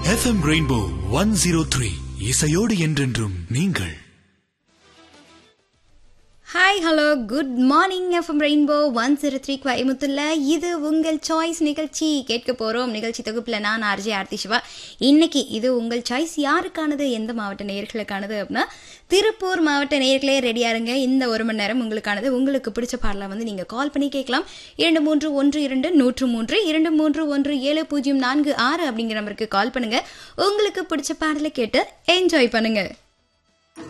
FM rainbow one zero three இசையோடு என்றென்றும் நீங்கள் hi hello good morning FM rainbow one zero three கோயமுத்துல இது உங்கள் சாய்ஸ் நிகழ்ச்சி கேட்க போறோம் நிகழ்ச்சி தொகுப்புல நான் ஆர்ஜே ஆர்த்தி சிவா இன்னைக்கு இது உங்கள் சாய்ஸ் யாருக்கானது எந்த மாவட்ட நேயர்களுக்கானது அப்படின்னா திருப்பூர் மாவட்ட நேயர்களே ரெடியா இருங்க இந்த ஒரு மணி நேரம் உங்களுக்கானது உங்களுக்கு பிடிச்ச பாடலை வந்து நீங்க கால் பண்ணி கேட்கலாம் இரண்டு மூன்று ஒன்று இரண்டு நூற்று மூன்று இரண்டு மூன்று ஒன்று ஏழு பூஜ்ஜியம் நான்கு ஆறு அப்படிங்கிற நம்பருக்கு கால் பண்ணுங்க உங்களுக்கு பிடிச்ச பாடலை கேட்டு என்ஜாய் பண்ணுங்க